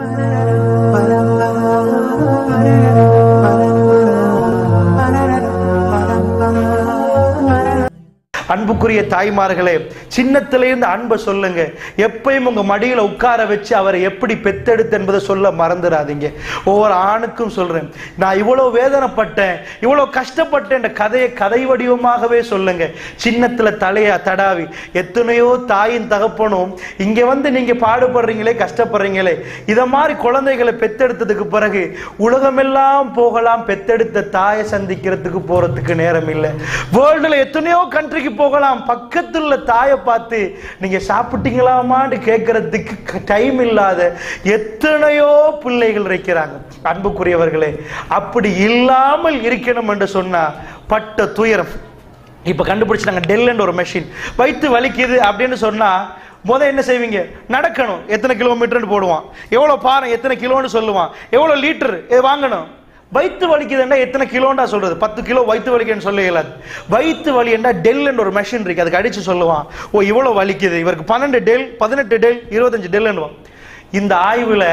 அன்புக்குரிய தாய்மார்களே சின்னத்திலேருந்து அன்பை சொல்லுங்க எப்பயும் உங்க மடியில உட்கார வச்சு அவரை எப்படி பெத்தெடுத்து என்பதை சொல்ல மறந்துடாதீங்க ஒவ்வொரு ஆணுக்கும் சொல்றேன் நான் இவ்வளவு வேதனைப்பட்டேன் இவ்வளவு கஷ்டப்பட்டேன் என்ற கதையை கதை வடிவமாகவே சொல்லுங்க சின்னத்துல தலைய தடாவி எத்தனையோ தாயின் தகப்பனும் இங்க வந்து நீங்க பாடுபடுறீங்களே கஷ்டப்படுறீங்களே இத மாதிரி குழந்தைகளை பெத்தெடுத்ததுக்கு பிறகு உலகமெல்லாம் போகலாம் பெத்தெடுத்த தாயை சந்திக்கிறதுக்கு போறதுக்கு நேரம் இல்லை வேர்ல்டுல எத்தனையோ கண்ட்ரிக்கு போகலாம் பக்கத்துல உள்ள தாயை பார்த்து நீங்க சாப்பிட்டீங்களாமான்னு கேட்கறதுக்கு டைம் இல்லாத எத்தனையோ பிள்ளைகள் இருக்கிறாங்க அன்புக்குரியவர்களே அப்படி இல்லாமல் இருக்கணும் என்று சொன்னா பட்ட துயரம் இப்ப கண்டுபிடிச்சிட்டாங்க டெல்லுன்ற ஒரு மெஷின் வயிற்று வலிக்குது அப்படின்னு சொன்னா முத என்ன செய்வீங்க நடக்கணும் எத்தனை கிலோமீட்டர்னு போடுவான் எவ்வளவு பாரம் எத்தனை கிலோன்னு சொல்லுவான் எவ்வளவு லிட்டர் வாங்கணும் வயிற்று வலிக்குதுன்னா எத்தனை கிலோண்டா சொல்றது பத்து கிலோ வயிற்று வலிக்குன்னு சொல்ல இயலாது வயிற்று வலி என்ன டெல்லுன்னு ஒரு மெஷின் இருக்கு அதுக்கு அடிச்சு சொல்லுவான் ஓ இவ்வளவு வலிக்குது இவருக்கு பன்னெண்டு டெல் பதினெட்டு டெல் இருபத்தஞ்சு டெல்லுன்னுவான் இந்த ஆய்வுல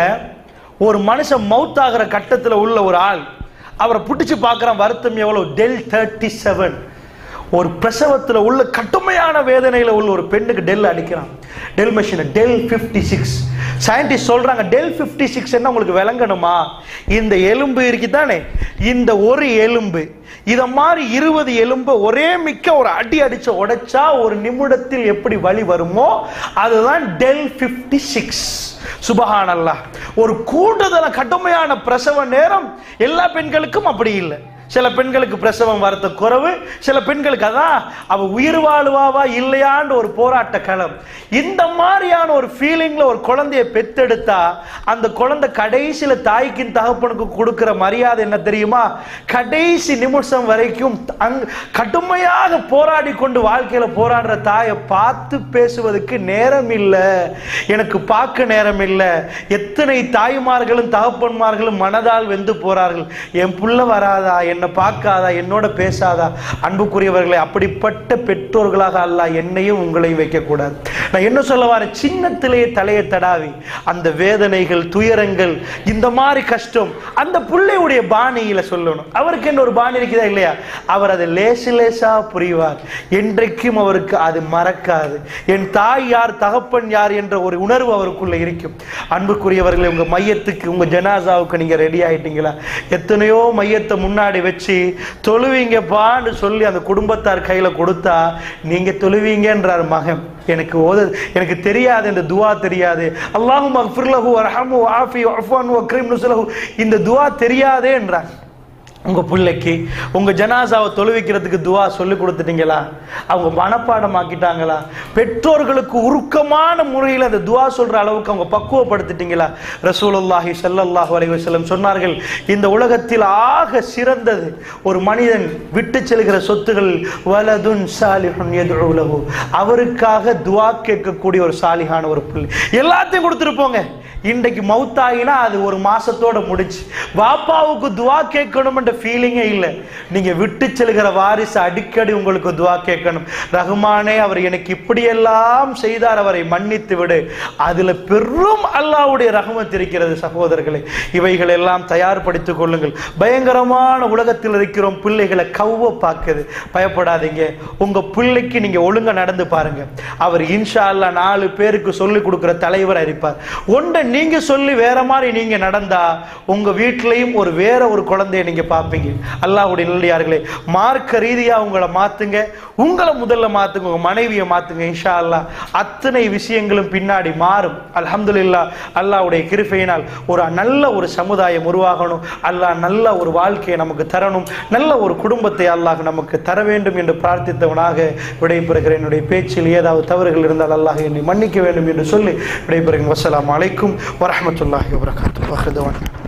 ஒரு மனுஷன் மவுத் ஆகிற கட்டத்துல உள்ள ஒரு ஆள் அவரை புடிச்சு பார்க்கறான் வருத்தம் எவ்வளவு டெல் தேர்ட்டி செவன் ஒரு பிரசவத்துல உள்ள கடுமையான வேதனையில உள்ள ஒரு பெண்ணுக்கு டெல் அடிக்கிறான் டெல் மெஷின் டெல் 56 சிக்ஸ் சயின்டிஸ்ட் சொல்றாங்க டெல் 56 சிக்ஸ் என்ன உங்களுக்கு விளங்கணுமா இந்த எலும்பு இருக்குதானே இந்த ஒரு எலும்பு இத மாதிரி இருபது எலும்பு ஒரே மிக்க ஒரு அடி அடிச்ச உடைச்சா ஒரு நிமிடத்தில் எப்படி வலி வருமோ அதுதான் டெல் 56 சிக்ஸ் சுபஹான் அல்லாஹ் ஒரு கூடுதல கடுமையான பிரசவ நேரம் எல்லா பெண்களுக்கும் அப்படி இல்லை சில பெண்களுக்கு பிரசவம் வரத்த குறைவு சில பெண்களுக்கு அதான் அவ உயிர் வாழுவாவா இல்லையான்னு ஒரு போராட்ட களம் இந்த மாதிரியான ஒரு ஃபீலிங்ல ஒரு குழந்தைய பெத்தெடுத்தா அந்த குழந்தை கடைசியில தாய்க்கும் தகப்பனுக்கு கொடுக்கிற மரியாதை என்ன தெரியுமா கடைசி நிமிஷம் வரைக்கும் அங் கடுமையாக போராடி கொண்டு வாழ்க்கையில போராடுற தாயை பார்த்து பேசுவதற்கு நேரம் இல்லை எனக்கு பார்க்க நேரம் இல்லை எத்தனை தாய்மார்களும் தகப்பன்மார்களும் மனதால் வெந்து போறார்கள் என் புள்ள வராதா என்னை பார்க்காதா என்னோட பேசாதா அன்புக்குரியவர்களை அப்படிப்பட்ட பெற்றோர்களாக அல்லாஹ் என்னையும் உங்களையும் வைக்கக்கூடாது நான் என்ன சொல்ல வரேன் சின்னத்திலேயே தலையை தடாவி அந்த வேதனைகள் துயரங்கள் இந்த மாதிரி கஷ்டம் அந்த பிள்ளையுடைய பாணியில சொல்லணும் அவருக்கு என்ன ஒரு பாணி இருக்குதா இல்லையா அவர் அதை லேசு லேசா புரிவார் என்றைக்கும் அவருக்கு அது மறக்காது என் தாய் யார் தகப்பன் யார் என்ற ஒரு உணர்வு அவருக்குள்ள இருக்கும் அன்புக்குரியவர்களே உங்க மையத்துக்கு உங்க ஜனாசாவுக்கு நீங்க ரெடி ஆயிட்டீங்களா எத்தனையோ மையத்தை முன்னாடி வச்சு தொழுவீங்கப்பான்னு சொல்லி அந்த குடும்பத்தார் கையில கொடுத்தா நீங்க தொழுவீங்கன்றார் மகன் எனக்கு ஓத எனக்கு தெரியாது இந்த துவா தெரியாது அல்லாஹும் அக்ஃபிர்லஹு வரஹமு ஆஃபி அஃப்வான் வக்ரீம் நுஸ்லஹு இந்த துவா தெரியாதே என்றார் உங்க பிள்ளைக்கு உங்க ஜனாசாவை தொழுவிக்கிறதுக்கு துவா சொல்லி கொடுத்துட்டீங்களா அவங்க மனப்பாடம் ஆக்கிட்டாங்களா பெற்றோர்களுக்கு உருக்கமான முறையில் அந்த துவா சொல்ற அளவுக்கு அவங்க பக்குவப்படுத்திட்டீங்களா ரசூலுல்லாஹி ஸல்லல்லாஹு அலைஹி வஸல்லம் சொன்னார்கள் இந்த உலகத்தில் ஆக சிறந்தது ஒரு மனிதன் விட்டு செல்கிற சொத்துகள் வலதுன் சாலிஹுன் யதுஉ லஹு அவருக்காக துவா கேட்கக்கூடிய ஒரு சாலிஹான ஒரு பிள்ளை எல்லாத்தையும் கொடுத்துருப்போங்க இன்றைக்கு மவுத்தாகினா அது ஒரு மாசத்தோட முடிச்சு வாப்பாவுக்கு துவா கேட்கணும்ன்ற ஃபீலிங்கே இல்லை நீங்க விட்டு செல்கிற வாரிசு அடிக்கடி உங்களுக்கு துவா கேட்கணும் ரகுமானே அவர் எனக்கு இப்படியெல்லாம் செய்தார் அவரை மன்னித்து விடு அதுல பெரும் அல்லாஹ்வுடைய ரஹமத் இருக்கிறது சகோதரர்களே இவைகள் எல்லாம் தயார்படுத்திக் கொள்ளுங்கள் பயங்கரமான உலகத்தில் இருக்கிறோம் பிள்ளைகளை கவ்வ பார்க்குது பயப்படாதீங்க உங்க பிள்ளைக்கு நீங்க ஒழுங்கா நடந்து பாருங்க அவர் இன்ஷா அல்லாஹ் நாலு பேருக்கு சொல்லி கொடுக்கிற தலைவர் இருப்பார் ஒன்றை நீங்க சொல்லி வேற மாதிரி நீங்க நடந்தா உங்க வீட்லயும் ஒரு வேற ஒரு குழந்தைய நீங்க பார்ப்பீங்க அல்லாஹ்வுடைய நல்லடியார்களே மார்க்க ரீதியா உங்களை மாத்துங்க உங்களை முதல்ல மாத்துங்க உங்க மனைவியை மாத்துங்க இன்ஷா அல்லாஹ் அத்தனை விஷயங்களும் பின்னாடி மாறும் அல்ஹம்துலில்லாஹ் அல்லாஹ்வுடைய கிருபையினால் ஒரு நல்ல ஒரு சமுதாயம் உருவாகணும் அல்லாஹ் நல்ல ஒரு வாழ்க்கையை நமக்கு தரணும் நல்ல ஒரு குடும்பத்தை அல்லாஹ் நமக்கு தர வேண்டும் என்று பிரார்த்தித்தவனாக விடைபெறுகிறேன் என்னுடைய பேச்சில் ஏதாவது தவறுகள் இருந்தால் அல்லாஹ் என்னை மன்னிக்க வேண்டும் என்று சொல்லி விடைபெறுகிறேன் வசலாம் அலைக்கும் வரஹமத்துல்லாஹி வபரகாத்து